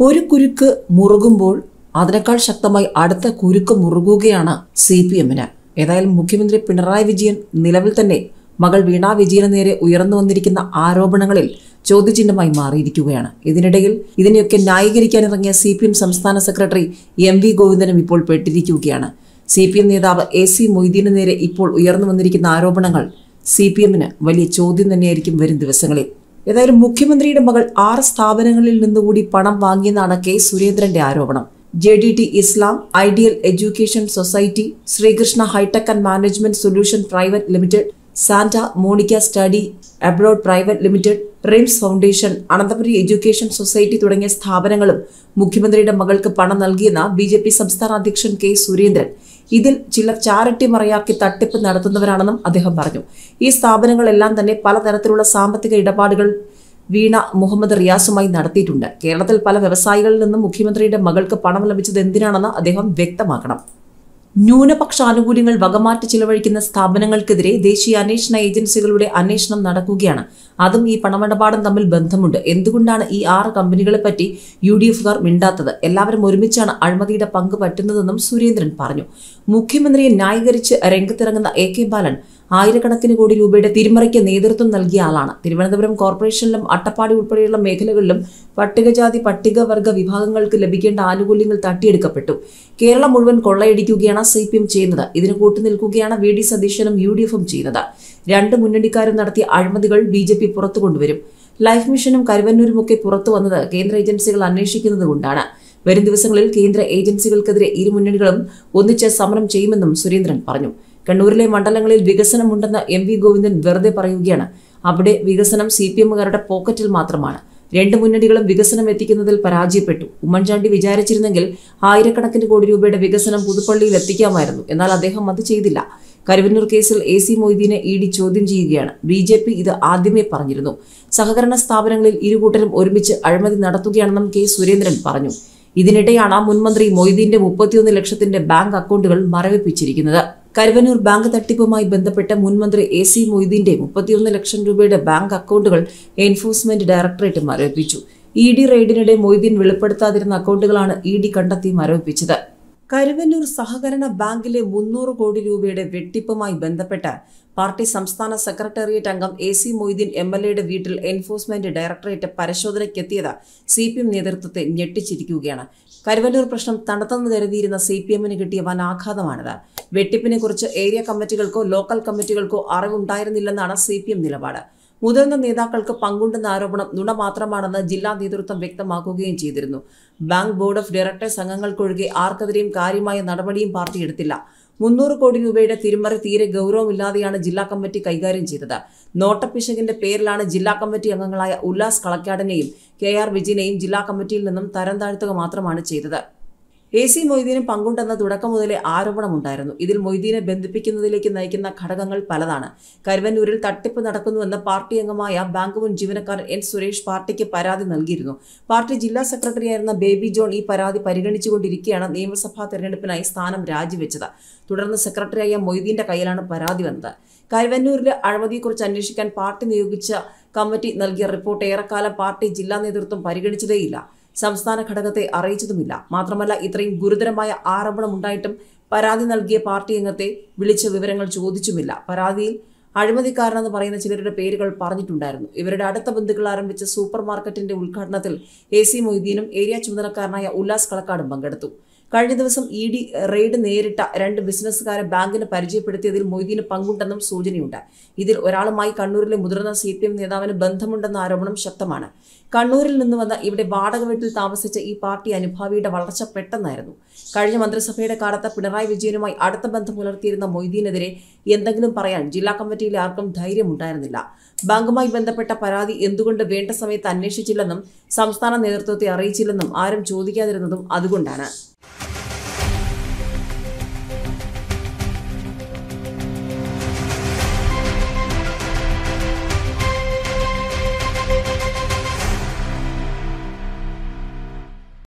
ഒരു കുരുക്ക് മുറുകുമ്പോൾ അതിനേക്കാൾ ശക്തമായി അടുത്ത കുരുക്ക് മുറുകുകയാണ് സി പി എമ്മിന് ഏതായാലും മുഖ്യമന്ത്രി പിണറായി വിജയൻ നിലവിൽ തന്നെ മകൾ വീണ വിജയന് നേരെ ഉയർന്നു വന്നിരിക്കുന്ന ആരോപണങ്ങളിൽ ചോദ്യചിഹ്നമായി മാറിയിരിക്കുകയാണ് ഇതിനിടയിൽ ഇതിനെയൊക്കെ ന്യായീകരിക്കാനിറങ്ങിയ സി പി എം സംസ്ഥാന സെക്രട്ടറി എം വി ഗോവിന്ദനും ഇപ്പോൾ പെട്ടിരിക്കുകയാണ് സി പി എം നേതാവ് എ സി മൊയ്തീന് നേരെ ഇപ്പോൾ ഉയർന്നു വന്നിരിക്കുന്ന ആരോപണങ്ങൾ സി പി എമ്മിന് വലിയ ചോദ്യം തന്നെയായിരിക്കും വരും ദിവസങ്ങളിൽ ഏതായാലും മുഖ്യമന്ത്രിയുടെ മകൾ ആറ് സ്ഥാപനങ്ങളിൽ നിന്നുകൂടി പണം വാങ്ങിയെന്നാണ് കെ സുരേന്ദ്രന്റെ ആരോപണം J D T Islam ideal education society Sreekrishna hitech and management solution private limited Santa Monica study abroad private limited RIMS foundation Ananthapuri education society തുടങ്ങിയ സ്ഥാപനങ്ങളും മുഖ്യമന്ത്രിയുടെ മകൾക്ക് പണം നൽകിയെന്ന് ബി ജെ പി സംസ്ഥാന അധ്യക്ഷൻ കെ സുരേന്ദ്രൻ ഇതിൽ ചിലർ ചാരിറ്റി മറയാക്കി തട്ടിപ്പ് നടത്തുന്നവരാണെന്നും അദ്ദേഹം പറഞ്ഞു ഈ സ്ഥാപനങ്ങളെല്ലാം തന്നെ പലതരത്തിലുള്ള സാമ്പത്തിക ഇടപാടുകൾ വീണ മുഹമ്മദ് റിയാസുമായി നടത്തിയിട്ടുണ്ട് കേരളത്തിൽ പല വ്യവസായികളിൽ നിന്നും മുഖ്യമന്ത്രിയുടെ മകൾക്ക് പണം ലഭിച്ചത് എന്തിനാണെന്ന് അദ്ദേഹം വ്യക്തമാക്കണം ന്യൂനപക്ഷ ആനുകൂല്യങ്ങൾ വകമാറ്റി ചിലവഴിക്കുന്ന സ്ഥാപനങ്ങൾക്കെതിരെ ദേശീയ അന്വേഷണ ഏജൻസികളുടെ അന്വേഷണം നടക്കുകയാണ് അതും ഈ പണമിടപാടും തമ്മിൽ ബന്ധമുണ്ട് എന്തുകൊണ്ടാണ് ഈ ആറ് കമ്പനികളെ പറ്റി യു ഡി എഫുകാർ മിണ്ടാത്തത് എല്ലാവരും ഒരുമിച്ചാണ് അഴിമതിയുടെ പങ്ക് പറ്റുന്നതെന്നും സുരേന്ദ്രൻ പറഞ്ഞു മുഖ്യമന്ത്രിയെ ന്യായീകരിച്ച് രംഗത്തിറങ്ങുന്ന എ കെ ബാലൻ ആയിരക്കണക്കിന് കോടി രൂപയുടെ തിരിമറിക്ക് നേതൃത്വം നൽകിയ ആളാണ് തിരുവനന്തപുരം കോർപ്പറേഷനിലും അട്ടപ്പാടി ഉൾപ്പെടെയുള്ള മേഖലകളിലും പട്ടികജാതി പട്ടികവർഗ വിഭാഗങ്ങൾക്ക് ലഭിക്കേണ്ട ആനുകൂല്യങ്ങൾ തട്ടിയെടുക്കപ്പെട്ടു കേരളം മുഴുവൻ കൊള്ളയടിക്കുകയാണ് സി പി എം ചെയ്യുന്നത് ഇതിന് കൂട്ടുനിൽക്കുകയാണ് വി ഡി സതീശനും യു ഡി എഫും ചെയ്യുന്നത് രണ്ട് മുന്നണിക്കാരും നടത്തിയ അഴിമതികൾ ബി ജെ പി പുറത്തു കൊണ്ടുവരും ലൈഫ് മിഷനും കരുവന്നൂരുമൊക്കെ പുറത്തു വന്നത് കേന്ദ്ര ഏജൻസികൾ അന്വേഷിക്കുന്നത് കൊണ്ടാണ് വരും ദിവസങ്ങളിൽ കേന്ദ്ര ഏജൻസികൾക്കെതിരെ ഇരു മുന്നണികളും ഒന്നിച്ച് സമരം ചെയ്യുമെന്നും സുരേന്ദ്രൻ പറഞ്ഞു കണ്ണൂരിലെ മണ്ഡലങ്ങളിൽ വികസനമുണ്ടെന്ന് എം വി ഗോവിന്ദൻ വെറുതെ പറയുകയാണ് അവിടെ വികസനം സി പി എമ്മുകാരുടെ പോക്കറ്റിൽ മാത്രമാണ് രണ്ട് മുന്നണികളും വികസനം എത്തിക്കുന്നതിൽ പരാജയപ്പെട്ടു ഉമ്മൻചാണ്ടി വിചാരിച്ചിരുന്നെങ്കിൽ ആയിരക്കണക്കിന് കോടി രൂപയുടെ വികസനം പുതുപ്പള്ളിയിൽ എത്തിക്കാമായിരുന്നു എന്നാൽ അദ്ദേഹം അത് ചെയ്തില്ല കരുവന്നൂർ കേസിൽ എ സി മൊയ്തീനെ ഇ ഡി ചോദ്യം ചെയ്യുകയാണ് ബി ജെ പി ഇത് ആദ്യമേ പറഞ്ഞിരുന്നു സഹകരണ സ്ഥാപനങ്ങളിൽ ഇരുകൂട്ടരും ഒരുമിച്ച് അഴിമതി നടത്തുകയാണെന്നും കെ സുരേന്ദ്രൻ പറഞ്ഞു ഇതിനിടെയാണ് മുൻമന്ത്രി മൊയ്തീന്റെ മുപ്പത്തിയൊന്ന് ലക്ഷത്തിന്റെ ബാങ്ക് അക്കൗണ്ടുകൾ മരവിപ്പിച്ചിരിക്കുന്നത് കരുവന്നൂർ ബാങ്ക് തട്ടിപ്പുമായി ബന്ധപ്പെട്ട മുൻമന്ത്രി എ സി മൊയ്തീന്റെ മുപ്പത്തിയൊന്ന് ലക്ഷം രൂപയുടെ ബാങ്ക് അക്കൗണ്ടുകൾ എൻഫോഴ്സ്മെന്റ് ഡയറക്ടറേറ്റ് മരവിപ്പിച്ചു ഇ ഡി റെയ്ഡിനിടെ മൊയ്തീൻ വെളിപ്പെടുത്താതിരുന്ന അക്കൗണ്ടുകളാണ് ഇ ഡി കണ്ടെത്തി മരവിപ്പിച്ചത് കരുവന്നൂർ സഹകരണ ബാങ്കിലെ മുന്നൂറ് കോടി രൂപയുടെ വെട്ടിപ്പുമായി ബന്ധപ്പെട്ട് പാർട്ടി സംസ്ഥാന സെക്രട്ടേറിയറ്റ് അംഗം A C Moideen M L എയുടെ വീട്ടിൽ എൻഫോഴ്സ്മെന്റ് ഡയറക്ടറേറ്റ് പരിശോധനയ്ക്കെത്തിയത് സി പി എം നേതൃത്വത്തെ ഞെട്ടിച്ചിരിക്കുകയാണ് കരുവന്നൂർ പ്രശ്നം തണുത്തെന്ന് കരുതിയിരുന്ന സി പി എമ്മിന് കിട്ടിയ വൻ ആഘാതമാണിത് വെട്ടിപ്പിനെ കുറിച്ച് ഏരിയ കമ്മിറ്റികൾക്കോ ലോക്കൽ കമ്മിറ്റികൾക്കോ അറിവുണ്ടായിരുന്നില്ലെന്നാണ് സി പി എം നിലപാട് മുതിർന്ന നേതാക്കൾക്ക് പങ്കുണ്ടെന്ന ആരോപണം നുണ മാത്രമാണെന്ന് ജില്ലാ നേതൃത്വം വ്യക്തമാക്കുകയും ചെയ്തിരുന്നു ബാങ്ക് ബോർഡ് ഓഫ് ഡയറക്ടേഴ്സ് അംഗങ്ങൾക്കൊഴികെ ആർക്കെതിരെയും കാര്യമായ നടപടിയും പാർട്ടി എടുത്തില്ല മുന്നൂറ് കോടി രൂപയുടെ തിരിമറി തീരെ ഗൗരവമില്ലാതെയാണ് ജില്ലാ കമ്മിറ്റി കൈകാര്യം ചെയ്തത് നോട്ടപ്പിശകിന്റെ പേരിലാണ് ജില്ലാ കമ്മിറ്റി അംഗങ്ങളായ ഉല്ലാസ് കളക്കാടനെയും കെ ആർ വിജയനെയും ജില്ലാ കമ്മിറ്റിയിൽ നിന്നും തരം താഴ്ത്തുക മാത്രമാണ് ചെയ്തത് എ സി മൊയ്തീനും പങ്കുണ്ടെന്ന തുടക്കം മുതലേ ആരോപണമുണ്ടായിരുന്നു ഇതിൽ മൊയ്തീനെ ബന്ധിപ്പിക്കുന്നതിലേക്ക് നയിക്കുന്ന ഘടകങ്ങൾ പലതാണ് കരുവന്നൂരിൽ തട്ടിപ്പ് നടക്കുന്നുവെന്ന് പാർട്ടി അംഗമായ ബാങ്ക് മുൻ ജീവനക്കാരൻ എൻ സുരേഷ് പാർട്ടിക്ക് പരാതി നൽകിയിരുന്നു പാർട്ടി ജില്ലാ സെക്രട്ടറിയായിരുന്ന ബേബി ജോൺ ഈ പരാതി പരിഗണിച്ചുകൊണ്ടിരിക്കെയാണ് നിയമസഭാ തെരഞ്ഞെടുപ്പിനായി സ്ഥാനം രാജിവെച്ചത് തുടർന്ന് സെക്രട്ടറിയായ മൊയ്തീന്റെ കയ്യിലാണ് പരാതി വന്നത് കരുവന്നൂരിലെ അഴിമതിയെക്കുറിച്ച് അന്വേഷിക്കാൻ പാർട്ടി നിയോഗിച്ച കമ്മിറ്റി നൽകിയ റിപ്പോർട്ട് ഏറെക്കാലം പാർട്ടി ജില്ലാ നേതൃത്വം പരിഗണിച്ചതേയില്ല സംസ്ഥാന ഘടകത്തെ അറിയിച്ചതുമില്ല മാത്രമല്ല ഇത്രയും ഗുരുതരമായ ആരോപണമുണ്ടായിട്ടും പരാതി നൽകിയ പാർട്ടി അംഗത്തെ വിളിച്ച വിവരങ്ങൾ ചോദിച്ചുമില്ല പരാതിയിൽ അഴിമതിക്കാരനെന്ന് പറയുന്ന ചിലരുടെ പേരുകൾ പറഞ്ഞിട്ടുണ്ടായിരുന്നു ഇവരുടെ അടുത്ത ബന്ധുക്കൾ ആരംഭിച്ച സൂപ്പർ മാർക്കറ്റിന്റെ ഉദ്ഘാടനത്തിൽ എ സി മൊയ്തീനും ഏരിയ ചുമതലക്കാരനായ ഉല്ലാസ് കളക്കാടും പങ്കെടുത്തു കഴിഞ്ഞ ദിവസം ഇ ഡി റെയ്ഡ് നേരിട്ട രണ്ട് ബിസിനസ്സുകാരെ ബാങ്കിന് പരിചയപ്പെടുത്തിയതിൽ മൊയ്തീന് പങ്കുണ്ടെന്നും സൂചനയുണ്ട് ഇതിൽ ഒരാളുമായി കണ്ണൂരിലെ മുതിർന്ന സി പി എം നേതാവിന് ബന്ധമുണ്ടെന്ന ആരോപണം ശക്തമാണ് കണ്ണൂരിൽ നിന്ന് വന്ന ഇവിടെ വാടക വീട്ടിൽ താമസിച്ച ഈ പാർട്ടി അനുഭാവിയുടെ വളർച്ച പെട്ടെന്നായിരുന്നു കഴിഞ്ഞ മന്ത്രിസഭയുടെ കാലത്ത് പിണറായി വിജയനുമായി അടുത്ത ബന്ധം പുലർത്തിയിരുന്ന മൊയ്തീനെതിരെ എന്തെങ്കിലും പറയാൻ ജില്ലാ കമ്മിറ്റിയിലെ ആർക്കും ധൈര്യമുണ്ടായിരുന്നില്ല ബാങ്കുമായി ബന്ധപ്പെട്ട പരാതി എന്തുകൊണ്ട് വേണ്ട സമയത്ത് അന്വേഷിച്ചില്ലെന്നും സംസ്ഥാന നേതൃത്വത്തെ അറിയിച്ചില്ലെന്നും ആരും ചോദിക്കാതിരുന്നതും അതുകൊണ്ടാണ്